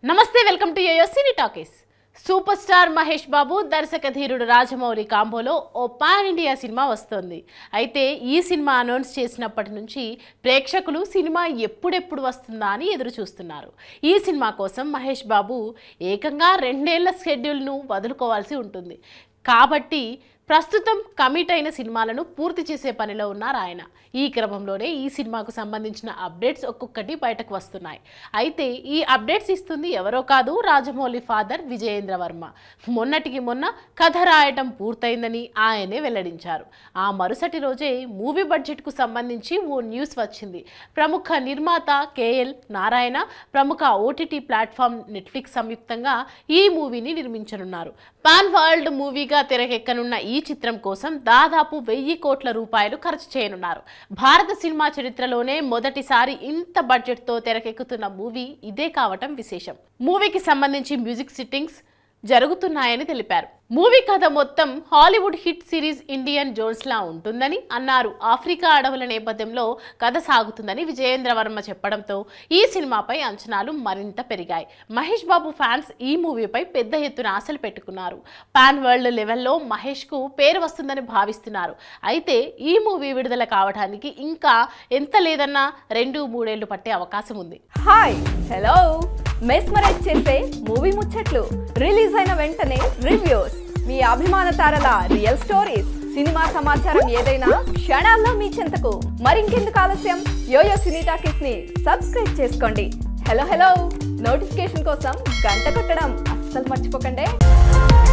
నమస్తే welcome to YoYo Cine Talkies super star Mahesh Babu దర్శక ధీరుడు రాజమౌళి కాంబోలో ఓ పాన్ ఇండియా సినిమా వస్తోంది అయితే ఈ సినిమా అనౌన్స్ చేసినప్పటి నుంచి ప్రేక్షకులు సినిమా ఎప్పుడెప్పుడు వస్తుందా అని ఎదురు చూస్తున్నారు ఈ సినిమా కోసం మహేష్ బాబు ఏకంగా రెండేళ్ల షెడ్యూల్ను వదులుకోవాల్సి ఉంటుంది కాబట్టి ప్రస్తుతం కమిట్ అయిన సినిమాలను పూర్తి చేసే పనిలో ఉన్నారు ఆయన ఈ క్రమంలోనే ఈ సినిమాకు సంబంధించిన అప్డేట్స్ ఒక్కొక్కటి బయటకు వస్తున్నాయి అయితే ఈ అప్డేట్స్ ఇస్తుంది ఎవరో కాదు రాజమౌళి ఫాదర్ విజయేంద్ర వర్మ మొన్నటికి మొన్న కథ రాయటం పూర్తయిందని ఆయనే వెల్లడించారు ఆ మరుసటి రోజే మూవీ బడ్జెట్కు సంబంధించి ఓ న్యూస్ వచ్చింది ప్రముఖ నిర్మాత కేఎల్ నారాయణ ప్రముఖ ఓటీటీ ప్లాట్ఫామ్ నెట్ఫ్లిక్స్ సంయుక్తంగా ఈ మూవీని నిర్మించనున్నారు పాన్ వరల్డ్ మూవీగా తెరకెక్కనున్న ఈ చిత్రం కోసం దాదాపు వెయ్యి కోట్ల రూపాయలు ఖర్చు చేయనున్నారు భారత సినిమా చరిత్రలోనే మొదటిసారి ఇంత బడ్జెట్తో తెరకెక్కుతున్న మూవీ ఇదే కావటం విశేషం మూవీకి సంబంధించి మ్యూజిక్ సిట్టింగ్స్ జరుగుతున్నాయని తెలిపారు మూవీ కథ మొత్తం Hollywood hit series Indiana Jones లా ఉంటుందని అన్నారు ఆఫ్రికా అడవుల నేపథ్యంలో కథ సాగుతుందని విజయేంద్ర వర్మ చెప్పడంతో ఈ సినిమాపై అంచనాలు మరింత పెరిగాయి మహేష్ బాబు ఫ్యాన్స్ ఈ మూవీపై పెద్ద ఎత్తున ఆశలు పెట్టుకున్నారు పాన్ వరల్డ్ లెవెల్లో మహేష్ కు పేరు వస్తుందని భావిస్తున్నారు అయితే ఈ మూవీ విడుదల కావడానికి ఇంకా ఎంత లేదన్నా రెండు మూడేళ్లు పట్టే అవకాశం ఉంది హాయ్ హలో మెస్మరైజ్ చేసే మూవీ ముచ్చట్లు రిలీజ్ అయిన వెంటనే రివ్యూస్ మీ అభిమాన తారల రియల్ స్టోరీస్ సినిమా సమాచారం ఏదైనా క్షణాల్లో మీ చెంతకు మరింకెందుకు ఆలస్యం యోయో సినీ టాకీస్ ని సబ్స్క్రైబ్ చేసుకోండి హలో హలో నోటిఫికేషన్ కోసం గంట కొట్టడం అస్సలు మర్చిపోకండి